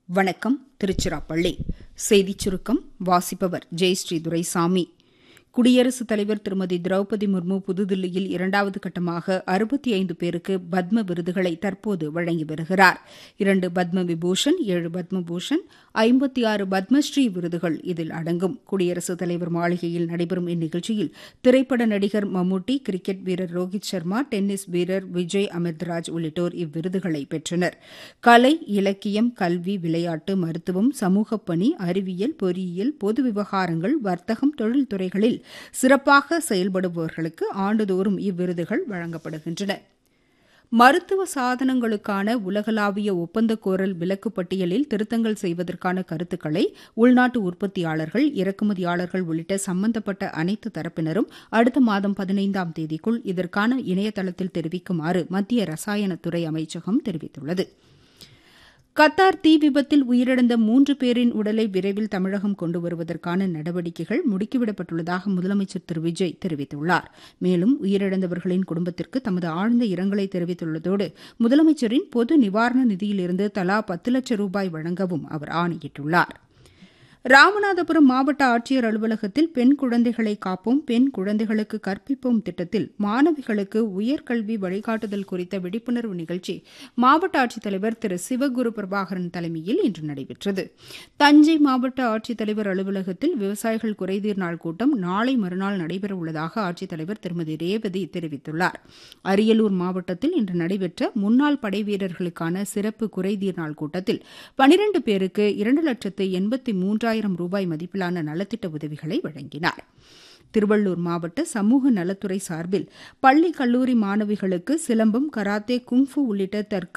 வணக்கம் திருச்சிராப்பள்ளி செய்திச் சுருக்கம் வாசிப்பவர் ஜெயஸ்ரீ துரைசாமி குடியரசுத் தலைவர் திருமதி திரௌபதி முர்மு புதுதில்லியில் இரண்டாவது கட்டமாக அறுபத்தி ஐந்து பேருக்கு பத்ம விருதுகளை தற்போது வழங்கி வருகிறார் இரண்டு பத்ம விபூஷன் ஏழு பத்ம பூஷன் ஐம்பத்தி ஆறு பத்மஸ்ரீ விருதுகள் இதில் அடங்கும் குடியரசுத் தலைவர் மாளிகையில் நடைபெறும் இந்நிகழ்ச்சியில் திரைப்பட நடிகர் மம்முட்டி கிரிக்கெட் வீரர் ரோஹித் சர்மா டென்னிஸ் வீரர் விஜய் அமிர்தராஜ் உள்ளிட்டோர் இவ்விருதுகளை பெற்றனர் கலை இலக்கியம் கல்வி விளையாட்டு மருத்துவம் சமூகப் பணி அறிவியல் பொறியியல் பொது விவகாரங்கள் வர்த்தகம் தொழில்துறைகளில் சிறப்பாக செயல்படுபவர்களுக்கு ஆண்டுதோறும் இவ்விருதுகள் வழங்கப்படுகின்றன மருத்துவ சாதனங்களுக்கான உலகளாவிய ஒப்பந்த கோரல் விலக்கு பட்டியலில் திருத்தங்கள் செய்வதற்கான கருத்துக்களை உள்நாட்டு உற்பத்தியாளர்கள் இறக்குமதியாளர்கள் உள்ளிட்ட சம்பந்தப்பட்ட அனைத்து தரப்பினரும் அடுத்த மாதம் பதினைந்தாம் தேதிக்குள் இதற்கான இணையதளத்தில் தெரிவிக்குமாறு மத்திய ரசாயனத்துறை அமைச்சகம் தெரிவித்துள்ளது கத்தார் தீ விபத்தில் உயிரிழந்த மூன்று பேரின் உடலை விரைவில் தமிழகம் கொண்டு வருவதற்கான நடவடிக்கைகள் முடுக்கிவிடப்பட்டுள்ளதாக முதலமைச்சர் திரு விஜய் தெரிவித்துள்ளார் மேலும் உயிரிழந்தவர்களின் குடும்பத்திற்கு தமது ஆழ்ந்த இரங்கலை தெரிவித்துள்ளதோடு முதலமைச்சரின் பொது நிவாரண நிதியிலிருந்து தலா பத்து லட்சம் ரூபாய் வழங்கவும் அவர் ஆணையிட்டுள்ளார் ராமநாதபுரம் மாவட்ட ஆட்சியர் அலுவலகத்தில் பெண் குழந்தைகளை காப்போம் பெண் குழந்தைகளுக்கு கற்பிப்போம் திட்டத்தில் மாணவிகளுக்கு உயர்கல்வி வழிகாட்டுதல் குறித்த விழிப்புணர்வு நிகழ்ச்சி மாவட்ட ஆட்சித்தலைவர் திரு சிவகுரு பிரபாகரன் தலைமையில் இன்று நடைபெற்றது தஞ்சை மாவட்ட ஆட்சித்தலைவர் அலுவலகத்தில் விவசாயிகள் குறைதீர் நாள் கூட்டம் நாளை மறுநாள் நடைபெறவுள்ளதாக ஆட்சித்தலைவர் திருமதி ரேவதி தெரிவித்துள்ளார் அரியலூர் மாவட்டத்தில் இன்று நடைபெற்ற முன்னாள் படை வீரர்களுக்கான சிறப்பு குறைதீர் நாள் கூட்டத்தில் பனிரண்டு பேருக்கு இரண்டு லட்சத்து எண்பத்தி மூன்றாயிரம் ஆயிரம் ரூபாய் மதிப்பிலான நலத்திட்ட உதவிகளை வழங்கினார் திருவள்ளூர் மாவட்ட சமூக நலத்துறை சார்பில் பள்ளி கல்லூரி மாணவிகளுக்கு சிலம்பம் கராத்தே குங்ஃபு உள்ளிட்ட தற்காப்பு